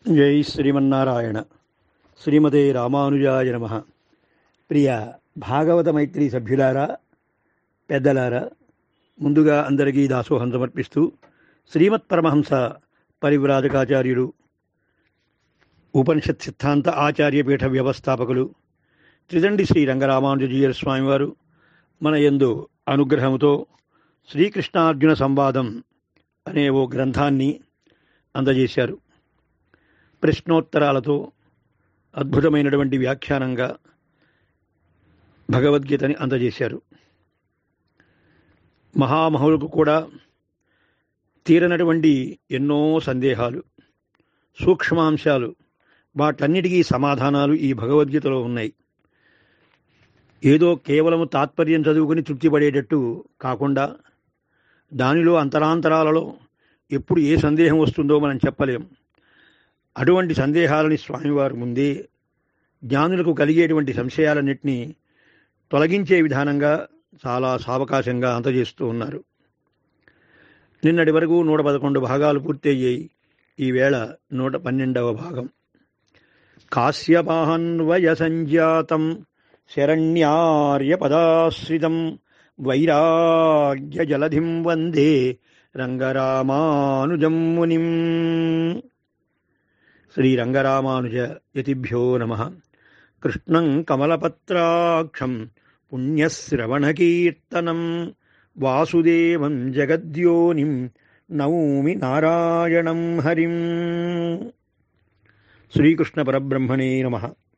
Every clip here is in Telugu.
జై శ్రీమన్నారాయణ శ్రీమతే రామానుజాయ నమ ప్రియ భాగవత మైత్రి సభ్యులారా పెద్దలారా ముందుగా అందరికీ దాసోహం సమర్పిస్తూ శ్రీమత్ పరమహంస పరివ్రాజకాచార్యులు ఉపనిషత్ సిద్ధాంత ఆచార్యపీఠ వ్యవస్థాపకులు త్రిదండి శ్రీ రంగరామానుజీయర్ స్వామివారు మన యందు అనుగ్రహముతో శ్రీకృష్ణార్జున సంవాదం అనే ఓ గ్రంథాన్ని అందజేశారు ప్రశ్నోత్తరాలతో అద్భుతమైనటువంటి వ్యాఖ్యానంగా భగవద్గీతని అందజేశారు మహామహులకు కూడా తీరనటువంటి ఎన్నో సందేహాలు సూక్ష్మాంశాలు వాటన్నిటికీ సమాధానాలు ఈ భగవద్గీతలో ఉన్నాయి ఏదో కేవలము తాత్పర్యం చదువుకుని తృప్తిపడేటట్టు కాకుండా దానిలో అంతరాంతరాలలో ఎప్పుడు ఏ సందేహం వస్తుందో మనం చెప్పలేం అటువంటి సందేహాలని స్వామివారు ముందే జ్ఞానులకు కలిగేటువంటి సంశయాలన్నింటినీ తొలగించే విధానంగా చాలా సావకాశంగా అందజేస్తూ ఉన్నారు నిన్నటి వరకు నూట పదకొండు భాగాలు పూర్తయ్యాయి ఈవేళ నూట పన్నెండవ భాగం కాశ్యపాహన్వయ సంజాతం శరణ్యార్య పదాశ్రితం వైరాగ్య జలధిం వందే రంగరామానుజం మునిం శ్రీరంగరామానుజ యతిభ్యో నమ కృష్ణం కమలపత్రాక్షం పుణ్యశ్రవణకీర్తనం వాసుదేవం జగద్యోనిం నౌమి నారాయణం హరిం శ్రీకృష్ణ పరబ్రహ్మణే నమ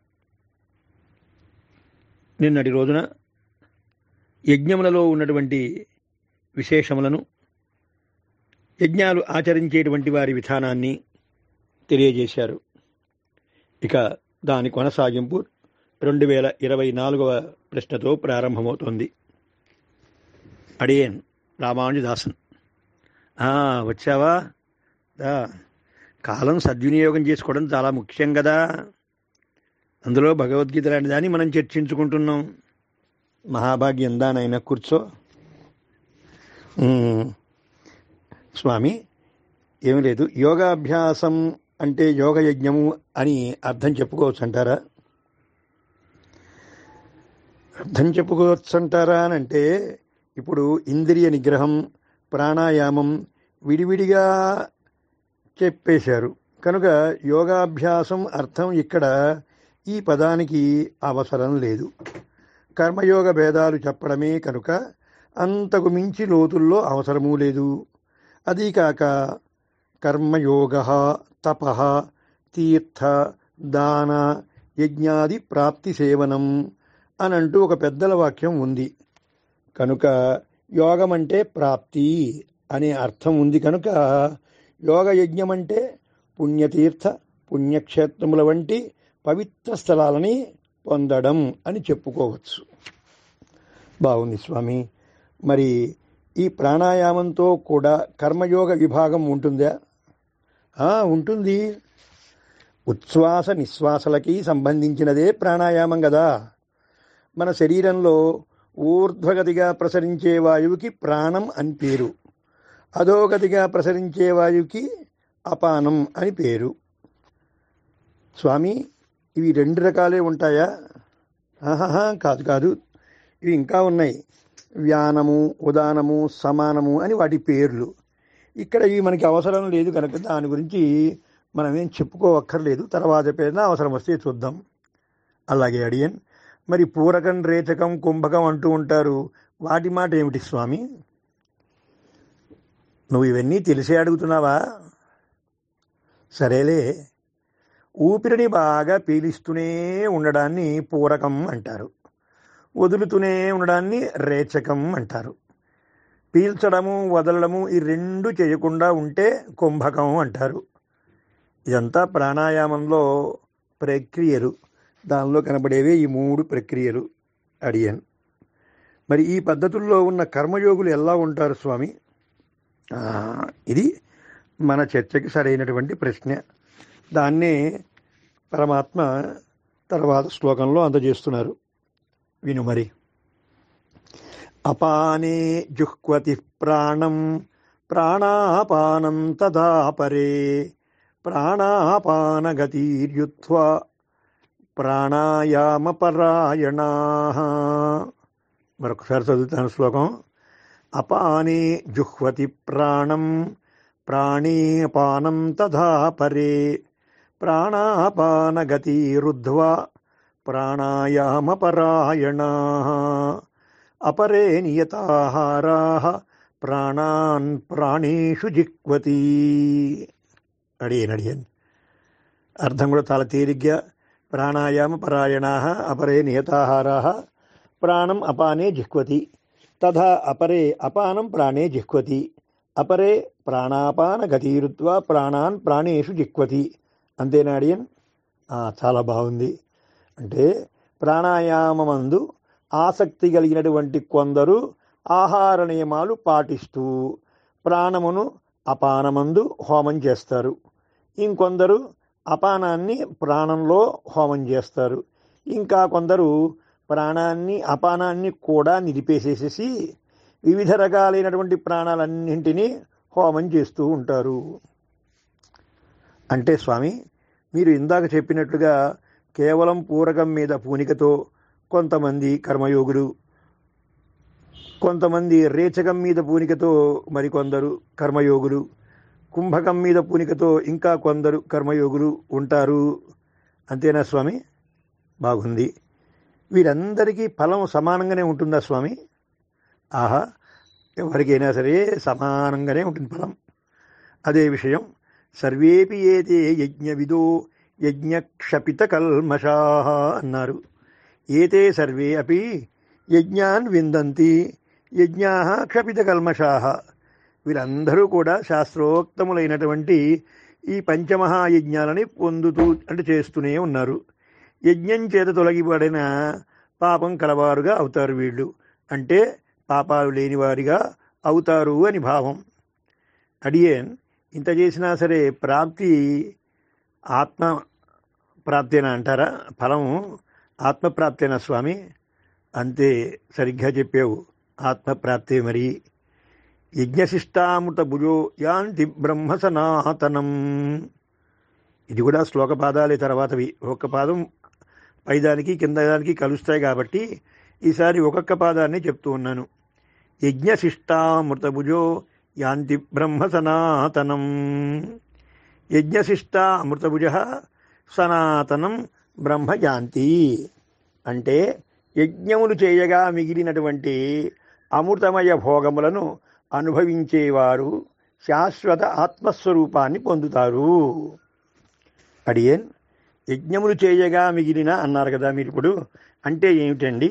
నిన్నటి రోజున యజ్ఞములలో ఉన్నటువంటి విశేషములను యజ్ఞాలు ఆచరించేటువంటి వారి విధానాన్ని తెలియజేశారు ఇక దాని కొనసాగింపు రెండు వేల ఇరవై నాలుగవ ప్రశ్నతో ప్రారంభమవుతోంది అడియన్ రామానుజదాసన్ వచ్చావా దా కాలం సద్వినియోగం చేసుకోవడం చాలా ముఖ్యం కదా అందులో భగవద్గీత లాంటి దాన్ని మనం చర్చించుకుంటున్నాం మహాభాగ్యం దానైనా కూర్చో స్వామి ఏమి లేదు యోగాభ్యాసం అంటే యోగ యజ్ఞము అని అర్థం చెప్పుకోవచ్చు అంటారా అర్థం చెప్పుకోవచ్చు అంటారా అని అంటే ఇప్పుడు ఇంద్రియ నిగ్రహం ప్రాణాయామం విడివిడిగా చెప్పేశారు కనుక యోగాభ్యాసం అర్థం ఇక్కడ ఈ పదానికి అవసరం లేదు కర్మయోగ భేదాలు చెప్పడమే కనుక అంతకు మించి లోతుల్లో అవసరమూ లేదు అదీ కాక కర్మయోగ తప తీర్థ దాన యజ్ఞాది ప్రాప్తి సేవనం అని అంటూ ఒక పెద్దల వాక్యం ఉంది కనుక యోగం అంటే ప్రాప్తి అనే అర్థం ఉంది కనుక యోగ యజ్ఞం అంటే పుణ్యతీర్థ పుణ్యక్షేత్రముల వంటి పవిత్ర స్థలాలని పొందడం అని చెప్పుకోవచ్చు బాగుంది స్వామి మరి ఈ ప్రాణాయామంతో కూడా కర్మయోగ విభాగం ఉంటుందా ఉంటుంది ఉచ్ఛ్వాస నిశ్వాసలకి సంబంధించినదే ప్రాణాయామం కదా మన శరీరంలో ఊర్ధ్వగతిగా ప్రసరించే వాయువుకి ప్రాణం అని పేరు అధోగతిగా ప్రసరించే వాయువుకి అపానం అని పేరు స్వామి ఇవి రెండు రకాలే ఉంటాయా ఆహాహా కాదు కాదు ఇవి ఇంకా ఉన్నాయి వ్యానము ఉదానము సమానము అని వాటి పేర్లు ఇక్కడ ఇవి మనకి అవసరం లేదు కనుక దాని గురించి మనం ఏం చెప్పుకోవక్కర్లేదు తర్వాత పేరున అవసరం వస్తే చూద్దాం అలాగే అడియన్ మరి పూరకం రేచకం కుంభకం అంటూ ఉంటారు వాటి మాట ఏమిటి స్వామి నువ్వు ఇవన్నీ తెలిసే అడుగుతున్నావా సరేలే ఊపిరిని బాగా పీలిస్తూనే ఉండడాన్ని పూరకం అంటారు వదులుతూనే ఉండడాన్ని రేచకం అంటారు పీల్చడము వదలడము ఈ రెండు చేయకుండా ఉంటే కుంభకం అంటారు ఇదంతా ప్రాణాయామంలో ప్రక్రియలు దానిలో కనబడేవే ఈ మూడు ప్రక్రియలు అడియన్ మరి ఈ పద్ధతుల్లో ఉన్న కర్మయోగులు ఎలా ఉంటారు స్వామి ఇది మన చర్చకి సరైనటువంటి ప్రశ్న దాన్నే పరమాత్మ తర్వాత శ్లోకంలో అందజేస్తున్నారు విను మరి అపానే జుహ్వతి ప్రాణం ప్రాణాపానం తదా పరే ప్రాణాపానగతీర్యుత్వా ప్రాణాయామపరాయణా మరొకసారి చదువుతాను శ్లోకం అపానే జుహ్వతి ప్రాణం ప్రాణేపానం తథా పరే ప్రాణాపానగతిరుద్ధ్వా ప్రాణాయామపరాయణా అపరే నియతాహారా ప్రాణాన్ ప్రాణేషు జిక్వతి అడిగాను అడిగాను అర్థం కూడా చాలా తేలిగ్గా ప్రాణాయామ పరాయణా అపరే నియతాహారా ప్రాణం అపానే జిహ్వతి తథా అపరే అపానం ప్రాణే జిహ్వతి అపరే ప్రాణాపాన గతీరుత్వా ప్రాణాన్ ప్రాణేషు జిహ్వతి అంతేనా అడియన్ ఆ, చాలా బాగుంది అంటే ప్రాణాయామమందు ఆసక్తి కలిగినటువంటి కొందరు ఆహార నియమాలు పాటిస్తూ ప్రాణమును అపానమందు హోమం చేస్తారు ఇంకొందరు అపానాన్ని ప్రాణంలో హోమం చేస్తారు ఇంకా కొందరు ప్రాణాన్ని అపానాన్ని కూడా నిలిపేసేసేసి వివిధ రకాలైనటువంటి ప్రాణాలన్నింటినీ హోమం చేస్తూ ఉంటారు అంటే స్వామి మీరు ఇందాక చెప్పినట్లుగా కేవలం పూరకం మీద పూనికతో కొంతమంది కర్మయోగులు కొంతమంది రేచకం మీద పూనికతో మరికొందరు కర్మయోగులు కుంభకం మీద పూనికతో ఇంకా కొందరు కర్మయోగులు ఉంటారు అంతేనా స్వామి బాగుంది వీరందరికీ ఫలం సమానంగానే ఉంటుందా స్వామి ఆహా ఎవరికైనా సరే సమానంగానే ఉంటుంది ఫలం అదే విషయం సర్వేపి ఏతే యజ్ఞవిదో యజ్ఞక్షపిత కల్మషా అన్నారు ఏతే సర్వే అపి యజ్ఞాన్ విందంతి యజ్ఞా క్షపిత కల్మషా వీరందరూ కూడా శాస్త్రోక్తములైనటువంటి ఈ పంచమహాయజ్ఞాలని పొందుతూ అంటే చేస్తూనే ఉన్నారు యజ్ఞం చేత తొలగిపడిన పాపం కలవారుగా అవుతారు వీళ్ళు అంటే పాపాలు లేనివారిగా అవుతారు అని భావం అడియేన్ ఇంత చేసినా సరే ప్రాప్తి ఆత్మ ప్రాప్తేనా అంటారా ఫలం ఆత్మప్రాప్తేనా స్వామి అంతే సరిగ్గా చెప్పావు ఆత్మప్రాప్తే మరి యజ్ఞశిష్టామృత భుజో యాంతి బ్రహ్మ సనాతనం ఇది కూడా శ్లోక పాదాలే తర్వాతవి ఒక్క పాదం పైదానికి కింద దానికి కలుస్తాయి కాబట్టి ఈసారి ఒక్కొక్క పాదాన్ని చెప్తూ ఉన్నాను యజ్ఞశిష్టామృతభుజో యాంతి బ్రహ్మ సనాతనం యజ్ఞశిష్ట అమృతభుజ సనాతనం బ్రహ్మ యాంతి అంటే యజ్ఞములు చేయగా మిగిలినటువంటి అమృతమయ భోగములను అనుభవించేవారు శాశ్వత ఆత్మస్వరూపాన్ని పొందుతారు అడియన్ యజ్ఞములు చేయగా మిగిలిన అన్నారు కదా మీరు ఇప్పుడు అంటే ఏమిటండి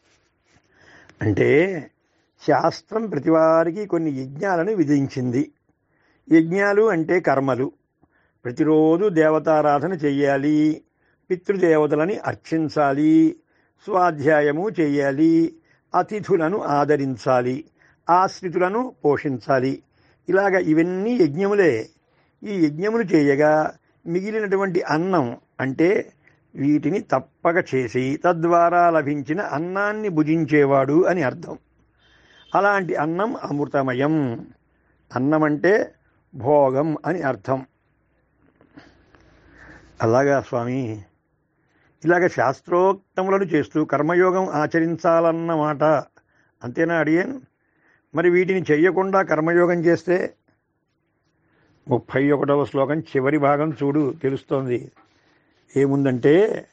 అంటే శాస్త్రం ప్రతివారికి కొన్ని యజ్ఞాలను విధించింది యజ్ఞాలు అంటే కర్మలు ప్రతిరోజు దేవతారాధన చెయ్యాలి పితృదేవతలని అర్చించాలి స్వాధ్యాయము చెయ్యాలి అతిథులను ఆదరించాలి ఆశ్రితులను పోషించాలి ఇలాగ ఇవన్నీ యజ్ఞములే ఈ యజ్ఞములు చేయగా మిగిలినటువంటి అన్నం అంటే వీటిని తప్పక చేసి తద్వారా లభించిన అన్నాన్ని భుజించేవాడు అని అర్థం అలాంటి అన్నం అమృతమయం అన్నం అంటే భోగం అని అర్థం అలాగా స్వామి ఇలాగ శాస్త్రోక్తములను చేస్తూ కర్మయోగం ఆచరించాలన్నమాట అంతేనా అడియన్ మరి వీటిని చెయ్యకుండా కర్మయోగం చేస్తే ముప్పై ఒకటవ శ్లోకం చివరి భాగం చూడు తెలుస్తోంది ఏముందంటే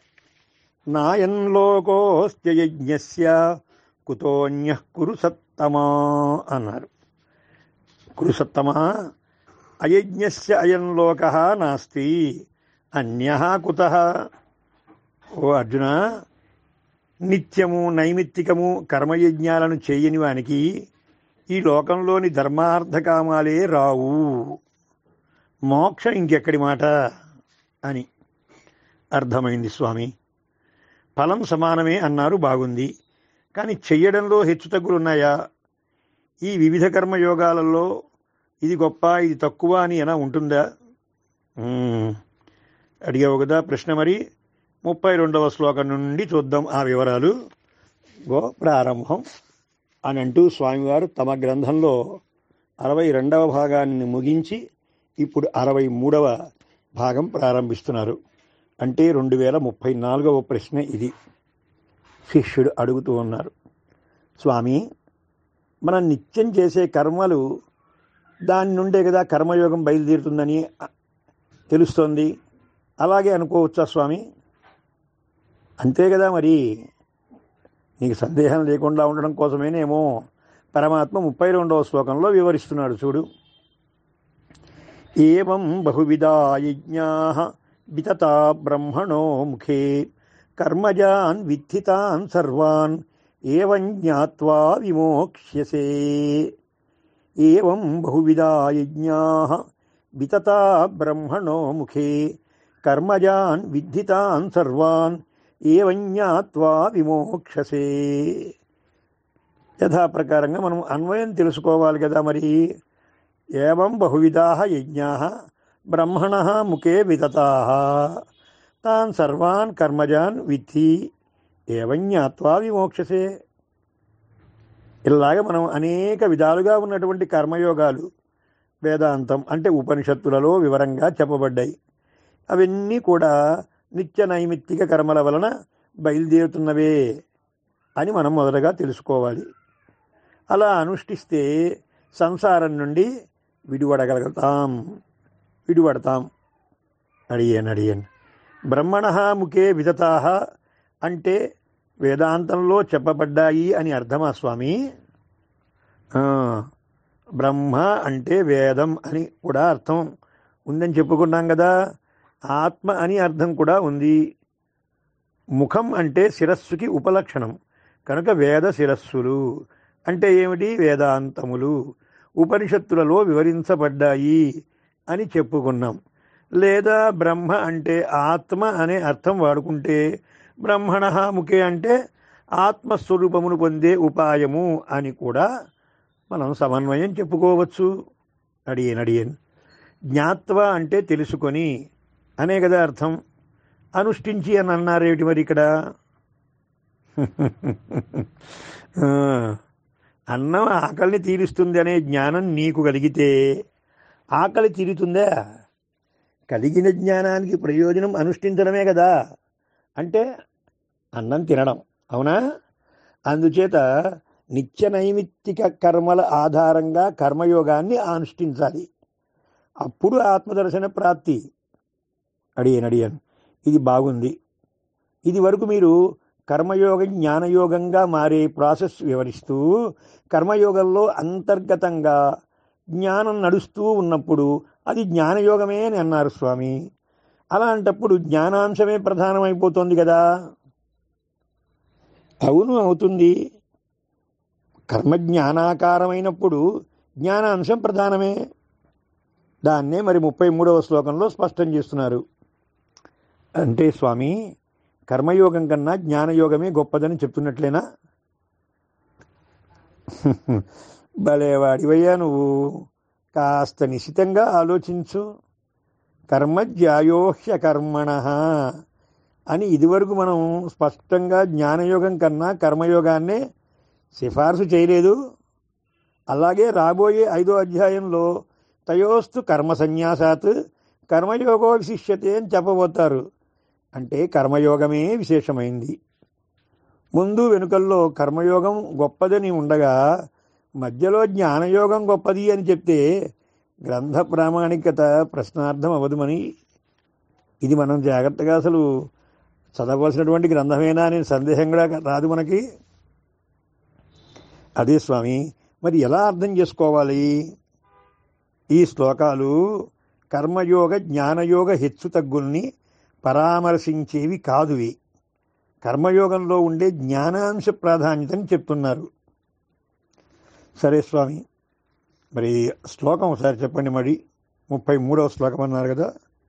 నాయన్లోకోస్త్యయజ్ఞస్య కుతోన్య కురు సత్తమా అన్నారు కురు సత్తమా అయజ్ఞస్య అయం లోక నాస్తి అన్య కుత ఓ అర్జున నిత్యము నైమిత్తికము కర్మయజ్ఞాలను చేయని వానికి ఈ లోకంలోని ధర్మార్థకామాలే రావు మోక్షం ఇంకెక్కడి మాట అని అర్థమైంది స్వామి ఫలం సమానమే అన్నారు బాగుంది కానీ చెయ్యడంలో హెచ్చుతగ్గులు ఉన్నాయా ఈ వివిధ కర్మయోగాలలో ఇది గొప్ప ఇది తక్కువ అని ఎలా ఉంటుందా మ్మ్. అడిగావు కదా ప్రశ్న మరి ముప్పై రెండవ శ్లోకం నుండి చూద్దాం ఆ వివరాలు గో ప్రారంభం అని అంటూ స్వామివారు తమ గ్రంథంలో అరవై రెండవ భాగాన్ని ముగించి ఇప్పుడు అరవై మూడవ భాగం ప్రారంభిస్తున్నారు అంటే రెండు వేల ముప్పై నాలుగవ ప్రశ్న ఇది శిష్యుడు అడుగుతూ ఉన్నారు స్వామి మనం నిత్యం చేసే కర్మలు దాని నుండే కదా కర్మయోగం బయలుదేరుతుందని తెలుస్తోంది అలాగే అనుకోవచ్చా స్వామి అంతే కదా మరి నీకు సందేహం లేకుండా ఉండడం కోసమేనేమో పరమాత్మ ముప్పై రెండవ శ్లోకంలో వివరిస్తున్నాడు చూడు ఏం బహువిధా యజ్ఞా వితతా బ్రహ్మణో ముఖే కర్మజాన్ విత్థితాన్ సర్వాన్ ఏవం జ్ఞాత్వా విమోక్ష్యసే ఏం బహువిధా యజ్ఞా వితతా బ్రహ్మణో ముఖే కర్మజాన్ విద్ధితాన్ సర్వాన్ ఏవం జ్ఞాత్వా విమోక్షసే యథాప్రకారంగా మనం అన్వయం తెలుసుకోవాలి కదా మరి ఏవం బహువిధా యజ్ఞా బ్రహ్మణ ముఖే వితతా తాన్ సర్వాన్ కర్మజాన్ విద్ధి ఏవం జ్ఞాత్వా విమోక్షసే ఇలాగ మనం అనేక విధాలుగా ఉన్నటువంటి కర్మయోగాలు వేదాంతం అంటే ఉపనిషత్తులలో వివరంగా చెప్పబడ్డాయి అవన్నీ కూడా నిత్య నైమిత్తిక కర్మల వలన బయలుదేరుతున్నవే అని మనం మొదటగా తెలుసుకోవాలి అలా అనుష్ఠిస్తే సంసారం నుండి విడివడగలుగుతాం విడివడతాం అడిగాను అడిగాను బ్రహ్మణ ముఖే విదతా అంటే వేదాంతంలో చెప్పబడ్డాయి అని అర్థమా స్వామి ఆ, బ్రహ్మ అంటే వేదం అని కూడా అర్థం ఉందని చెప్పుకున్నాం కదా ఆత్మ అని అర్థం కూడా ఉంది ముఖం అంటే శిరస్సుకి ఉపలక్షణం కనుక వేద శిరస్సులు అంటే ఏమిటి వేదాంతములు ఉపనిషత్తులలో వివరించబడ్డాయి అని చెప్పుకున్నాం లేదా బ్రహ్మ అంటే ఆత్మ అనే అర్థం వాడుకుంటే బ్రహ్మణ ముఖే అంటే ఆత్మస్వరూపమును పొందే ఉపాయము అని కూడా మనం సమన్వయం చెప్పుకోవచ్చు అడియన్ అడియన్ జ్ఞాత్వ అంటే తెలుసుకొని అనే కదా అర్థం అనుష్ఠించి అని అన్నారేమిటి మరి ఇక్కడ ఆ, అన్నం ఆకలిని తీరుస్తుంది అనే జ్ఞానం నీకు కలిగితే ఆకలి తీరుతుందా కలిగిన జ్ఞానానికి ప్రయోజనం అనుష్ఠించడమే కదా అంటే అన్నం తినడం అవునా అందుచేత నిత్య నైమిత్తిక కర్మల ఆధారంగా కర్మయోగాన్ని అనుష్ఠించాలి అప్పుడు ఆత్మదర్శన ప్రాప్తి అడియన్ అడియన్ ఇది బాగుంది ఇది వరకు మీరు కర్మయోగం జ్ఞానయోగంగా మారే ప్రాసెస్ వివరిస్తూ కర్మయోగంలో అంతర్గతంగా జ్ఞానం నడుస్తూ ఉన్నప్పుడు అది జ్ఞానయోగమే అని అన్నారు స్వామి అలాంటప్పుడు జ్ఞానాంశమే ప్రధానమైపోతుంది కదా అవును అవుతుంది కర్మ జ్ఞానాకారమైనప్పుడు జ్ఞానాంశం ప్రధానమే దాన్నే మరి ముప్పై మూడవ శ్లోకంలో స్పష్టం చేస్తున్నారు అంటే స్వామి కర్మయోగం కన్నా జ్ఞానయోగమే గొప్పదని చెప్తున్నట్లేనా భలేవాడివయ్యా నువ్వు కాస్త నిశితంగా ఆలోచించు కర్మజ్యాయోహ్య కర్మణ అని ఇదివరకు మనం స్పష్టంగా జ్ఞానయోగం కన్నా కర్మయోగాన్నే సిఫార్సు చేయలేదు అలాగే రాబోయే ఐదో అధ్యాయంలో తయోస్తు కర్మ సన్యాసాత్ కర్మయోగో విశిష్యతే అని చెప్పబోతారు అంటే కర్మయోగమే విశేషమైంది ముందు వెనుకల్లో కర్మయోగం గొప్పదని ఉండగా మధ్యలో జ్ఞానయోగం గొప్పది అని చెప్తే గ్రంథ ప్రామాణికత ప్రశ్నార్థం అవదుమని ఇది మనం జాగ్రత్తగా అసలు చదవలసినటువంటి గ్రంథమేనా అనే సందేహం కూడా రాదు మనకి అదే స్వామి మరి ఎలా అర్థం చేసుకోవాలి ఈ శ్లోకాలు కర్మయోగ జ్ఞానయోగ హెచ్చు తగ్గుల్ని పరామర్శించేవి కాదువి కర్మయోగంలో ఉండే జ్ఞానాంశ ప్రాధాన్యతని చెప్తున్నారు సరే స్వామి మరి శ్లోకం ఒకసారి చెప్పండి మరి ముప్పై మూడవ శ్లోకం అన్నారు కదా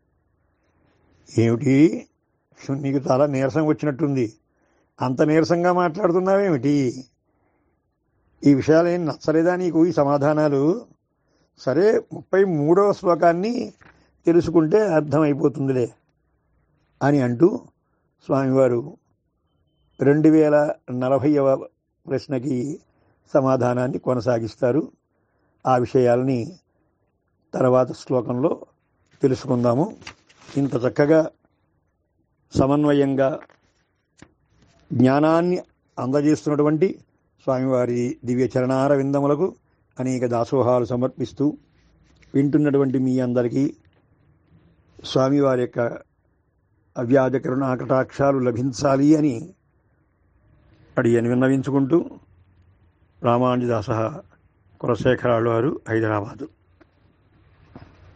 ఏమిటి నీకు చాలా నీరసం వచ్చినట్టుంది అంత నీరసంగా మాట్లాడుతున్నావేమిటి ఈ విషయాలు ఏం నచ్చలేదా నీకు ఈ సమాధానాలు సరే ముప్పై మూడవ శ్లోకాన్ని తెలుసుకుంటే అర్థమైపోతుందిలే అని అంటూ స్వామివారు రెండు వేల నలభైవ ప్రశ్నకి సమాధానాన్ని కొనసాగిస్తారు ఆ విషయాల్ని తర్వాత శ్లోకంలో తెలుసుకుందాము ఇంత చక్కగా సమన్వయంగా జ్ఞానాన్ని అందజేస్తున్నటువంటి స్వామివారి దివ్య చరణార విందములకు అనేక దాసోహాలు సమర్పిస్తూ వింటున్నటువంటి మీ అందరికీ స్వామివారి యొక్క అవ్యాజ కరుణాకటాక్షాలు లభించాలి అని అడిగని విన్నవించుకుంటూ రామానుజదాస కులశేఖరాళ్ళు వారు హైదరాబాదు